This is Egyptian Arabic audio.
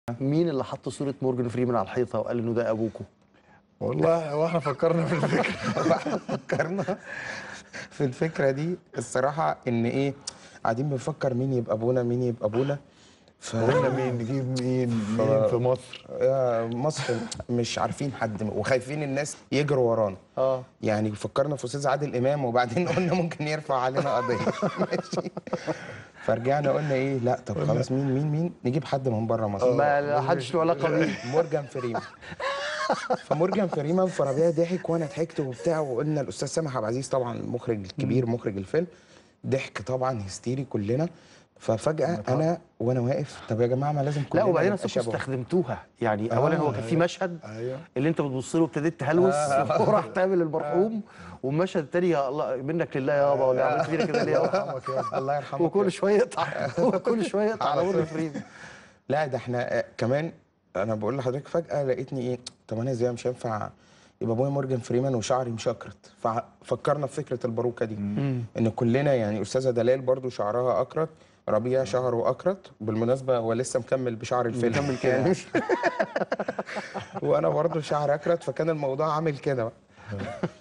مين اللي حط صوره مورجان فريمان على الحيطه وقال انه ده ابوكم والله هو احنا فكرنا في الفكره فكرنا في الفكره دي الصراحه ان ايه قاعدين بنفكر مين يبقى ابونا مين يبقى ابونا ف قلنا مين نجيب مين مين في مصر يا مصر مش عارفين حد وخايفين الناس يجروا ورانا اه يعني فكرنا في استاذ عادل امام وبعدين قلنا ممكن يرفع علينا قضيه ماشي فرجعنا قلنا ايه لا طب خلاص مين مين مين نجيب حد من بره مصر ما لا حدش له علاقه بيه مورجان فريمان فمورجان فريمان فربيع ضحك وانا ضحكت وبتاع وقلنا الاستاذ سامح عبد العزيز طبعا المخرج الكبير مخرج الفيلم ضحك طبعا هستيري كلنا ففجاه انا وانا واقف طب يا جماعه ما لازم كلنا لا وبعدين نبقى اصلكم شبه. استخدمتوها يعني اولا هو كان في مشهد ايوه اللي انت بتبص له وابتديت تهلوس وراح تقابل المرحوم والمشهد التاني يا الله منك لله يابا ولا عملت فينا كده ليه يابا الله يرحمه وكل شويه يقطع وكل شويه يقطع على مورجان فريمان لا ده احنا آه، كمان انا بقول لحضرتك فجاه لقيتني ايه طب انا ازاي مش هينفع يبقى ابويا مورجان فريمان وشعري مشكرت ففكرنا في فكره الباروكه دي ان كلنا يعني استاذه دلال برضو شعرها اكرت ربيع شعره اكرت بالمناسبه هو لسه مكمل بشعر الفيلم مكمل كده. يعني وانا برضو شعر اكرت فكان الموضوع عامل كده بقى